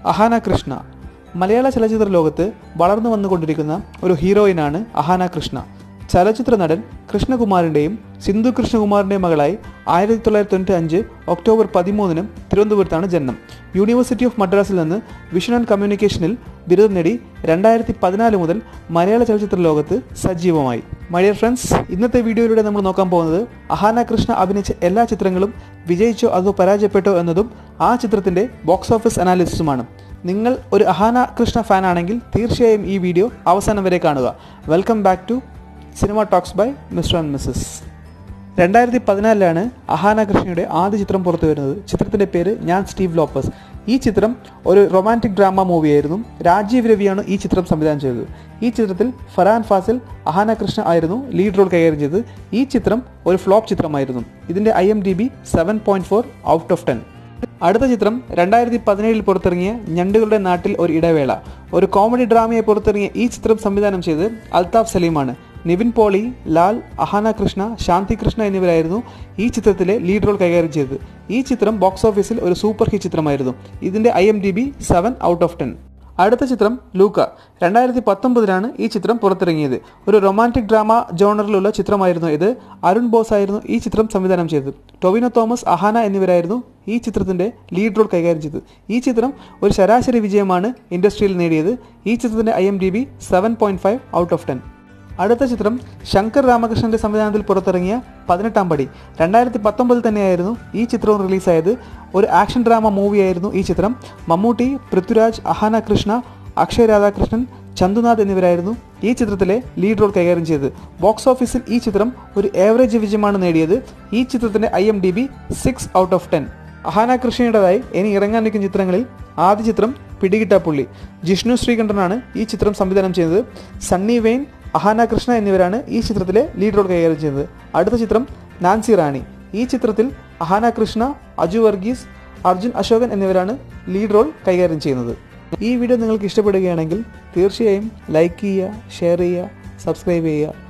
അഹാന കൃഷ്ണ മലയാള ചലച്ചിത്ര ലോകത്ത് വളർന്നു വന്നുകൊണ്ടിരിക്കുന്ന ഒരു ഹീറോയിനാണ് അഹാന കൃഷ്ണ ചലച്ചിത്ര നടൻ കൃഷ്ണകുമാറിൻ്റെയും സിന്ധു കൃഷ്ണകുമാറിൻ്റെയും മകളായി ആയിരത്തി തൊള്ളായിരത്തി തൊണ്ണൂറ്റി അഞ്ച് ഒക്ടോബർ പതിമൂന്നിനും തിരുവനന്തപുരത്താണ് ജനനം യൂണിവേഴ്സിറ്റി ഓഫ് മദ്രാസിൽ നിന്ന് വിഷൻ ആൻഡ് കമ്മ്യൂണിക്കേഷനിൽ ബിരുദം നേടി രണ്ടായിരത്തി പതിനാല് മുതൽ മലയാള ചലച്ചിത്ര ലോകത്ത് സജീവമായി മൈഡിയർ ഫ്രണ്ട്സ് ഇന്നത്തെ വീഡിയോയിലൂടെ നമ്മൾ നോക്കാൻ പോകുന്നത് അഹാന കൃഷ്ണ അഭിനയിച്ച എല്ലാ ചിത്രങ്ങളും വിജയിച്ചോ അതോ പരാജയപ്പെട്ടോ എന്നതും ആ ചിത്രത്തിൻ്റെ ബോക്സ് ഓഫീസ് അനാലിസിസുമാണ് നിങ്ങൾ ഒരു അഹാന കൃഷ്ണ ഫാൻ ആണെങ്കിൽ തീർച്ചയായും ഈ വീഡിയോ അവസാനം വരെ കാണുക welcome back to cinema talks by Mr and Mrs രണ്ടായിരത്തി പതിനാലിലാണ് അഹാന കൃഷ്ണയുടെ ആദ്യ ചിത്രം പുറത്തു വരുന്നത് ചിത്രത്തിൻ്റെ പേര് ഞാൻ സ്റ്റീവ് ലോപ്പസ് ഈ ചിത്രം ഒരു റൊമാൻറ്റിക് ഡ്രാമ മൂവിയായിരുന്നു രാജീവ് രവിയാണ് ഈ ചിത്രം സംവിധാനം ചെയ്തത് ഈ ചിത്രത്തിൽ ഫറാൻ ഫാസിൽ അഹാന കൃഷ്ണ ആയിരുന്നു ലീഡ് റോൾ കൈകാര്യം ചെയ്തത് ഈ ചിത്രം ഒരു ഫ്ലോപ്പ് ചിത്രമായിരുന്നു ഇതിൻ്റെ I M D B seven point four out of ten അടുത്ത ചിത്രം രണ്ടായിരത്തി പതിനേഴിൽ പുറത്തിറങ്ങിയ ഞണ്ടുകളുടെ നാട്ടിൽ ഒരു ഇടവേള ഒരു കോമഡി ഡ്രാമയെ പുറത്തിറങ്ങിയ ഈ ചിത്രം സംവിധാനം ചെയ്ത് അൽതാഫ് സലീമാണ് നിവിൻ പോളി ലാൽ അഹാന കൃഷ്ണ ശാന്തി കൃഷ്ണ എന്നിവരായിരുന്നു ഈ ചിത്രത്തിലെ ലീഡ് റോൾ കൈകാര്യം ചെയ്തത് ഈ ചിത്രം ബോക്സ് ഓഫീസിൽ ഒരു സൂപ്പർ ഹിറ്റ് ചിത്രമായിരുന്നു ഇതിന്റെ I M D B seven out of ten അടുത്ത ചിത്രം ലൂക്ക രണ്ടായിരത്തി പത്തൊമ്പതിലാണ് ഈ ചിത്രം പുറത്തിറങ്ങിയത് ഒരു റൊമാൻറ്റിക് ഡ്രാമ ജോണറിലുള്ള ചിത്രമായിരുന്നു ഇത് അരുൺ ബോസ് ആയിരുന്നു ഈ ചിത്രം സംവിധാനം ചെയ്തത് ടൊവിനോ തോമസ് അഹാന എന്നിവരായിരുന്നു ഈ ചിത്രത്തിന്റെ ലീഡ് റോൾ കൈകാര്യം ചെയ്തത് ഈ ചിത്രം ഒരു ശരാശരി വിജയമാണ് ഇൻഡസ്ട്രിയിൽ നേടിയത് ഈ ചിത്രത്തിന്റെ I M D B seven point five out of ten അടുത്ത ചിത്രം ശങ്കർ രാമകൃഷ്ണന്റെ സംവിധാനത്തിൽ പുറത്തിറങ്ങിയ പതിനെട്ടാം പടി രണ്ടായിരത്തി പത്തൊമ്പതിൽ തന്നെയായിരുന്നു ഈ ചിത്രവും റിലീസായത് ഒരു ആക്ഷൻ ഡ്രാമ മൂവിയായിരുന്നു ഈ ചിത്രം മമ്മൂട്ടി പൃഥ്വിരാജ് അഹാന കൃഷ്ണ അക്ഷയ് രാധാകൃഷ്ണൻ ചന്തുനാഥ് എന്നിവരായിരുന്നു ഈ ചിത്രത്തിലെ ലീഡ് റോൾ കൈകാര്യം ചെയ്തത് ബോക്സ് ഓഫീസിൽ ഈ ചിത്രം ഒരു ഏവറേജ് വിജയമാണ് നേടിയത് ഈ ചിത്രത്തിന്റെ I M D B six out of ten Ahaana കൃഷ്ണയുടേതായി ഇനി ഇറങ്ങാൻ നിൽക്കുന്ന ചിത്രങ്ങളിൽ ആദ്യ ചിത്രം പിടികിട്ടാപ്പുള്ളി ജിഷ്ണു ശ്രീകണ്ഠനാണ് ഈ ചിത്രം സംവിധാനം ചെയ്തത് സണ്ണി വെയിൻ അഹാന കൃഷ്ണ എന്നിവരാണ് ഈ ചിത്രത്തിലെ ലീഡ് റോൾ കൈകാര്യം ചെയ്തത് അടുത്ത ചിത്രം നാൻസി റാണി ഈ ചിത്രത്തിൽ അഹാന കൃഷ്ണ അജു വർഗീസ് അർജുൻ അശോകൻ എന്നിവരാണ് ലീഡ് റോൾ കൈകാര്യം ചെയ്യുന്നത് ഈ വീഡിയോ നിങ്ങൾക്ക് ഇഷ്ടപ്പെടുകയാണെങ്കിൽ തീർച്ചയായും ലൈക്ക് ചെയ്യുക ഷെയർ ചെയ്യുക സബ്സ്ക്രൈബ് ചെയ്യുക